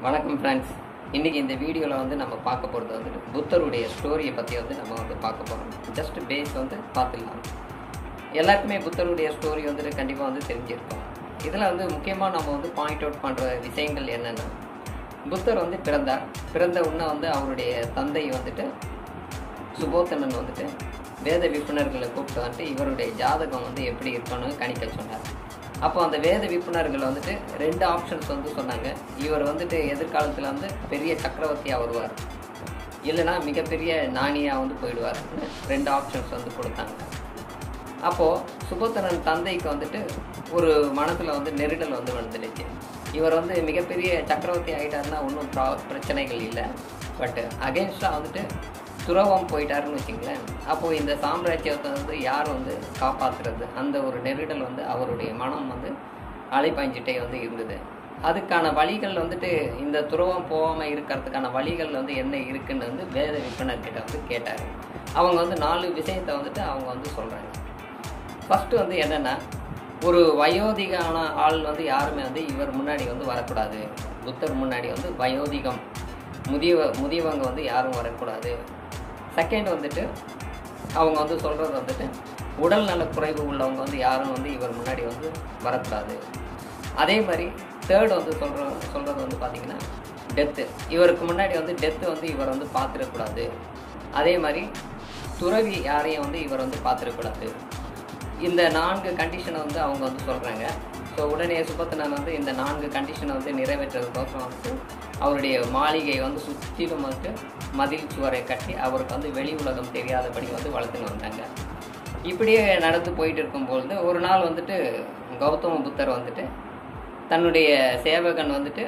வணக்கம் ஃப்ரெண்ட்ஸ் இன்றைக்கி இந்த வீடியோவில் வந்து நம்ம பார்க்க போகிறது வந்துட்டு புத்தருடைய ஸ்டோரியை பற்றி வந்து நம்ம வந்து பார்க்க போகிறோம் ஜஸ்ட் பேஸ் வந்து பார்த்துக்கலாம் எல்லாருக்குமே புத்தருடைய ஸ்டோரி வந்துட்டு கண்டிப்பாக வந்து தெரிஞ்சிருக்கும் இதில் வந்து முக்கியமாக நம்ம வந்து பாயிண்ட் அவுட் பண்ணுற விஷயங்கள் என்னென்னா புத்தர் வந்து பிறந்தார் பிறந்த உடனே வந்து அவருடைய தந்தை வந்துட்டு சுபோத்தனன் வந்துட்டு வேத விற்பனர்களை கூப்பிட்டு வந்துட்டு இவருடைய ஜாதகம் வந்து எப்படி இருக்கணும்னு கணிக்க சொன்னார் அப்போ அந்த வேத விற்பனர்கள் வந்துட்டு ரெண்டு ஆப்ஷன்ஸ் வந்து சொன்னாங்க இவர் வந்துட்டு எதிர்காலத்தில் வந்து பெரிய சக்கரவர்த்தியாக வருவார் இல்லைன்னா மிகப்பெரிய நாணியாக வந்து போயிடுவார் ரெண்டு ஆப்ஷன்ஸ் வந்து கொடுத்தாங்க அப்போது சுபோத்தனன் தந்தைக்கு வந்துட்டு ஒரு மனசில் வந்து நெருடல் வந்து வந்துடுச்சு இவர் வந்து மிகப்பெரிய சக்கரவர்த்தி ஆகிட்டாருன்னா ஒன்றும் ப்ரா பிரச்சனைகள் இல்லை பட் அகேன்ஸ்டாக வந்துட்டு துறவம் போயிட்டாருன்னு வச்சுங்களேன் அப்போது இந்த சாம்ராஜ்யத்தை வந்து யார் வந்து காப்பாற்றுறது அந்த ஒரு நெருடல் வந்து அவருடைய மனம் வந்து அலைப்பாய்ஞ்சிட்டே வந்து இருந்தது அதுக்கான வழிகள் வந்துட்டு இந்த துறவம் போகாமல் இருக்கிறதுக்கான வழிகள் வந்து என்ன இருக்குன்னு வந்து வேத விற்பனர்கிட்ட வந்து கேட்டார் அவங்க வந்து நாலு விஷயத்தை வந்துட்டு அவங்க வந்து சொல்கிறாங்க ஃபஸ்ட்டு வந்து என்னென்னா ஒரு வயோதிகான ஆள் வந்து யாருமே வந்து இவர் முன்னாடி வந்து வரக்கூடாது புத்தர் முன்னாடி வந்து வயோதிகம் முதியவ முதியவங்க வந்து யாரும் வரக்கூடாது செகண்ட் வந்துட்டு அவங்க வந்து சொல்கிறது வந்துட்டு உடல் நல குறைவு உள்ளவங்க வந்து யாரும் வந்து இவர் முன்னாடி வந்து வரக்கூடாது அதே மாதிரி தேர்ட் வந்து சொல்கிற சொல்கிறது வந்து பார்த்திங்கன்னா டெத்து இவருக்கு முன்னாடி வந்து டெத்து வந்து இவர் வந்து பார்த்துடக்கூடாது அதே மாதிரி துறவி யாரையும் வந்து இவர் வந்து பார்த்துடக்கூடாது இந்த நான்கு கண்டிஷனை வந்து அவங்க வந்து சொல்கிறாங்க ஸோ உடனே சுபத்தனன் வந்து இந்த நான்கு கண்டிஷனை வந்து நிறைவேற்றுறதுக்கோசரம் வந்து அவருடைய மாளிகை வந்து சுற்றிலும் வந்து மதில் சுவரை கட்டி அவருக்கு வந்து வெளி உலகம் தெரியாதபடி வந்து வளர்த்துன்னு வந்தாங்க இப்படியே நடந்து போயிட்டு இருக்கும்பொழுது ஒரு நாள் வந்துட்டு கௌதம புத்தர் வந்துட்டு தன்னுடைய சேவகன் வந்துட்டு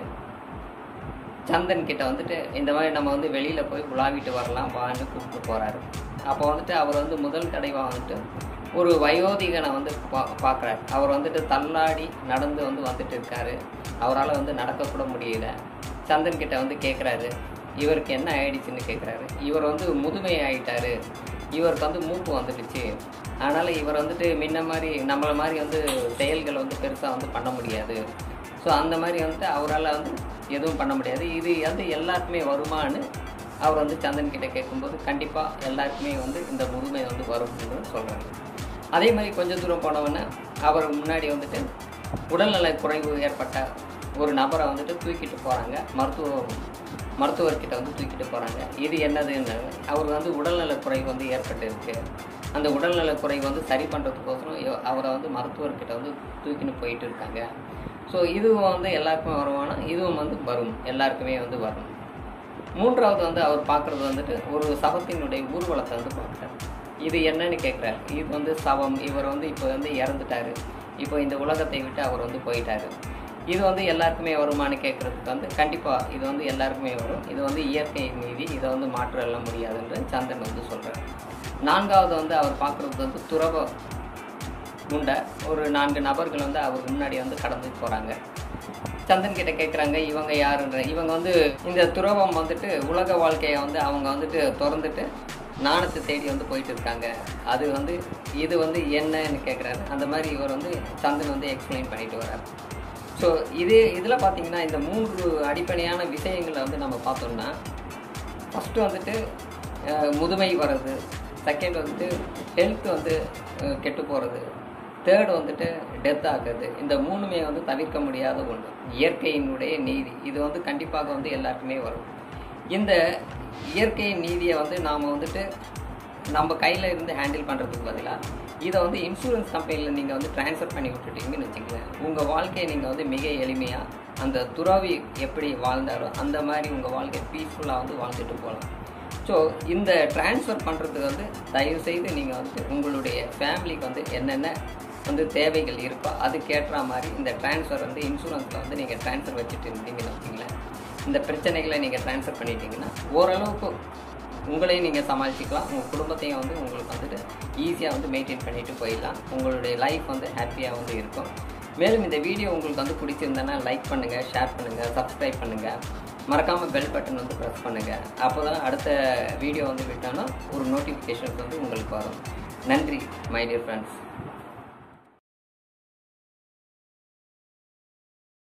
சந்தன் கிட்ட வந்துட்டு இந்த மாதிரி நம்ம வந்து வெளியில் போய் உலாவிட்டு வரலாம் வான்னு கூப்பிட்டு போகிறாரு அப்போ வந்துட்டு அவர் வந்து முதல் தடவை வந்துட்டு ஒரு வயோதிகனை வந்து பா பார்க்குறாரு அவர் வந்துட்டு தள்ளாடி நடந்து வந்து வந்துட்டு இருக்காரு அவரால் வந்து நடக்கக்கூட முடியல சந்தன் கிட்ட வந்து கேட்குறாரு இவருக்கு என்ன ஆயிடுச்சுன்னு கேட்குறாரு இவர் வந்து முதுமை ஆயிட்டாரு இவருக்கு வந்து மூப்பு வந்துடுச்சு அதனால் இவர் வந்துட்டு முன்ன மாதிரி நம்மளை மாதிரி வந்து செயல்கள் வந்து பெருசாக வந்து பண்ண முடியாது ஸோ அந்த மாதிரி வந்துட்டு அவரால் வந்து எதுவும் பண்ண முடியாது இது வந்து எல்லாருக்குமே வருமானு அவர் வந்து சந்தன் கிட்ட கேட்கும்போது கண்டிப்பாக எல்லாருக்குமே வந்து இந்த முதுமை வந்து வரும்னு சொல்கிறாங்க அதே மாதிரி கொஞ்சம் தூரம் போனவொன்னே அவர் முன்னாடி வந்துட்டு உடல்நல குறைவு ஏற்பட்ட ஒரு நபரை வந்துட்டு தூக்கிட்டு போகிறாங்க மருத்துவ மருத்துவர்கிட்ட வந்து தூக்கிட்டு போகிறாங்க இது என்னதுன்னு அவர் வந்து உடல்நல குறைவு வந்து ஏற்பட்டு இருக்கு அந்த உடல்நல குறைவு வந்து சரி பண்ணுறதுக்கோசரம் இவ- அவரை வந்து மருத்துவர்கிட்ட வந்து தூக்கின்னு போயிட்டு இருக்காங்க ஸோ இதுவும் வந்து எல்லாருக்குமே வருவானா இதுவும் வந்து வரும் எல்லாருக்குமே வந்து வரும் மூன்றாவது வந்து அவர் பார்க்குறது வந்துட்டு ஒரு சவத்தினுடைய ஊர்வலத்தை வந்து பார்க்குறாரு இது என்னன்னு கேட்குறாரு இது வந்து சவம் இவர் வந்து இப்போ வந்து இறந்துட்டாரு இப்போ இந்த உலகத்தை விட்டு அவர் வந்து போயிட்டாரு இது வந்து எல்லாருக்குமே வருமானு கேட்குறதுக்கு வந்து கண்டிப்பாக இது வந்து எல்லாருக்குமே வரும் இது வந்து இயற்கை நீதி இதை வந்து மாற்ற எல்லாம் முடியாதுன்ற சந்தன் வந்து சொல்கிறார் நான்காவது வந்து அவர் பார்க்குறது வந்து துறவ உண்டை ஒரு நான்கு நபர்கள் வந்து அவர் முன்னாடி வந்து கடந்து போகிறாங்க சந்தன் கிட்ட கேட்குறாங்க இவங்க யாருன்ற இவங்க வந்து இந்த துறவம் வந்துட்டு உலக வாழ்க்கையை வந்து அவங்க வந்துட்டு திறந்துட்டு நாணத்தை தேடி வந்து போயிட்டு இருக்காங்க அது வந்து இது வந்து என்னன்னு கேட்குறாரு அந்த மாதிரி இவர் வந்து சந்தன் வந்து எக்ஸ்பிளைன் பண்ணிட்டு வர்றார் ஸோ இது இதில் பார்த்தீங்கன்னா இந்த மூன்று அடிப்படையான விஷயங்களை வந்து நம்ம பார்த்தோம்னா ஃபஸ்ட்டு வந்துட்டு அஹ், முதுமை வர்றது செகண்ட் வந்துட்டு ஹெல்த் வந்து அஹ், கெட்டு போகிறது தேர்ட் வந்துட்டு டெத் ஆகுது இந்த மூணுமே வந்து தவிர்க்க முடியாத ஒன்று இயற்கையினுடைய நீதி இது வந்து கண்டிப்பாக வந்து எல்லாருக்குமே வரும் இந்த இயற்கையின் நீதியை வந்து நாம் வந்துட்டு நம்ம கையில் இருந்து ஹேண்டில் பண்ணுறதுக்கு பதிலாக இதை வந்து இன்சூரன்ஸ் கம்பெனியில் நீங்கள் வந்து ட்ரான்ஸ்ஃபர் பண்ணி விட்டுட்டீங்கன்னு வச்சுங்களேன் உங்கள் வாழ்க்கையை நீங்கள் வந்து மிக எளிமையாக அந்த துறவி எப்படி வாழ்ந்தாரோ அந்த மாதிரி உங்கள் வாழ்க்கை பீஸ்ஃபுல்லாக வந்து வாழ்ந்துட்டு போகலாம் ஸோ இந்த ட்ரான்ஸ்ஃபர் பண்ணுறதுக்கு வந்து தயவு செய்து நீங்கள் வந்து உங்களுடைய ஃபேமிலிக்கு வந்து என்னென்ன வந்து தேவைகள் இருக்கோ அதுக்கேற்ற மாதிரி இந்த ட்ரான்ஸ்ஃபர் வந்து இன்சூரன்ஸில் வந்து நீங்கள் ட்ரான்ஸ்ஃபர் வச்சுட்டு இருந்தீங்கன்னு வச்சுங்களேன் இந்த பிரச்சனைகளை நீங்கள் ட்ரான்ஸ்ஃபர் பண்ணிட்டீங்கன்னா ஓரளவுக்கு உங்களையும் நீங்கள் சமாளிச்சுக்கலாம் உங்கள் குடும்பத்தையும் வந்து உங்களுக்கு வந்துட்டு ஈஸியாக வந்து மெயின்டைன் பண்ணிட்டு போயிடலாம் உங்களுடைய லைஃப் வந்து ஹாப்பியாக வந்து இருக்கும் மேலும் இந்த வீடியோ உங்களுக்கு வந்து பிடிச்சிருந்தனா லைக் பண்ணுங்கள் ஷேர் பண்ணுங்கள் சப்ஸ்கிரைப் பண்ணுங்கள் மறக்காமல் பெல் பட்டன் வந்து ப்ரெஸ் பண்ணுங்கள் அப்போ தான் அடுத்த வீடியோ வந்து விட்டோன்னா ஒரு நோட்டிஃபிகேஷன்ஸ் வந்து உங்களுக்கு வரும் நன்றி மை டியர் ஃப்ரெண்ட்ஸ்